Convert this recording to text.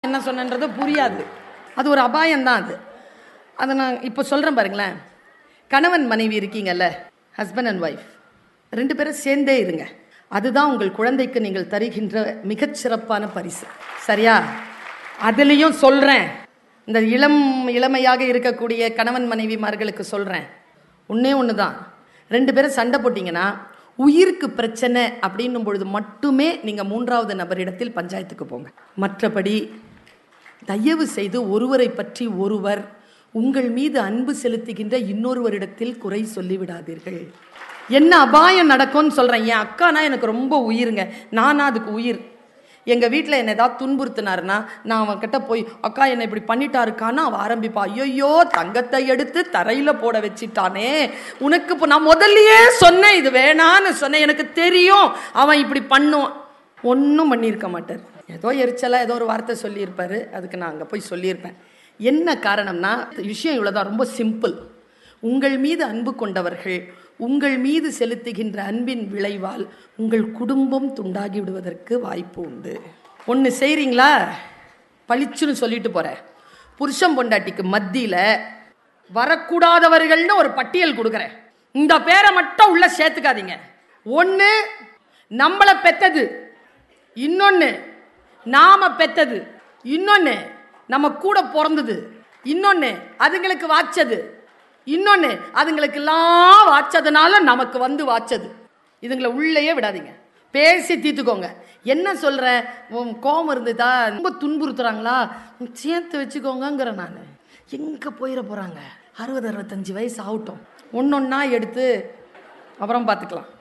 என்ன சொன்னன்றது புரியாது அது ஒரு அபாயம்தான் அது அதை நான் இப்போ சொல்கிறேன் பாருங்களேன் கணவன் மனைவி இருக்கீங்கல்ல ஹஸ்பண்ட் அண்ட் ஒய்ஃப் ரெண்டு பேரும் சேர்ந்தே இருங்க அதுதான் உங்கள் குழந்தைக்கு நீங்கள் தருகின்ற மிகச் சிறப்பான பரிசு சரியா அதுலேயும் சொல்கிறேன் இந்த இளம் இளமையாக இருக்கக்கூடிய கணவன் மனைவிமார்களுக்கு சொல்கிறேன் ஒன்றே ஒன்று தான் ரெண்டு பேரும் சண்டை போட்டிங்கன்னா உயிருக்கு பிரச்சனை அப்படின்னும் பொழுது மட்டுமே நீங்கள் மூன்றாவது நபரிடத்தில் பஞ்சாயத்துக்கு போங்க மற்றபடி தயவு செய்து ஒருவரை பற்றி ஒருவர் உங்கள் மீது அன்பு செலுத்துகின்ற இன்னொருவரிடத்தில் குறை சொல்லிவிடாதீர்கள் என்ன அபாயம் நடக்கும்னு சொல்கிறேன் என் அக்கானா எனக்கு ரொம்ப உயிருங்க நானா அதுக்கு உயிர் எங்கள் வீட்டில் என்னை ஏதாவது துன்புறுத்தினாருன்னா நான் அவன்கிட்ட போய் அக்கா என்னை இப்படி பண்ணிட்டாருக்கான்னு அவன் ஆரம்பிப்பா ஐயோ தங்கத்தை எடுத்து தரையில் போட வச்சிட்டானே உனக்கு இப்போ நான் முதல்லயே சொன்னேன் இது வேணான்னு சொன்னேன் எனக்கு தெரியும் அவன் இப்படி பண்ணுவான் ஒன்றும் பண்ணியிருக்க மாட்டார் ஏதோ எரிச்சலாக ஏதோ ஒரு வார்த்தை சொல்லியிருப்பாரு அதுக்கு நான் அங்கே போய் சொல்லியிருப்பேன் என்ன காரணம்னா விஷயம் இவ்வளோதான் ரொம்ப சிம்பிள் உங்கள் மீது அன்பு கொண்டவர்கள் உங்கள் மீது செலுத்துகின்ற அன்பின் விளைவால் உங்கள் குடும்பம் துண்டாகி விடுவதற்கு வாய்ப்பு உண்டு ஒன்று செய்கிறீங்களா பளிச்சுன்னு சொல்லிட்டு போகிறேன் புருஷன் பொண்டாட்டிக்கு மத்தியில் வரக்கூடாதவர்கள்னு ஒரு பட்டியல் கொடுக்குறேன் இந்த பேரை மட்டும் உள்ள சேர்த்துக்காதீங்க ஒன்று நம்மளை பெத்தது இன்னொன்று நாம பெத்தது இன்னொன்று நம்ம கூட பிறந்தது இன்னொன்று அதுங்களுக்கு வாச்சது இன்னொன்று அதுங்களுக்கெல்லாம் வாச்சதுனால நமக்கு வந்து வாச்சது இதுங்களை உள்ளேயே விடாதீங்க பேசி தீர்த்துக்கோங்க என்ன சொல்ற உன் கோபம் இருந்ததா ரொம்ப துன்புறுத்துறாங்களா சேர்த்து வச்சுக்கோங்கங்கிற நான் எங்கே போயிட போகிறாங்க அறுபது அறுபத்தஞ்சு வயசு ஆகட்டும் ஒன்றொன்னா எடுத்து அப்புறம் பார்த்துக்கலாம்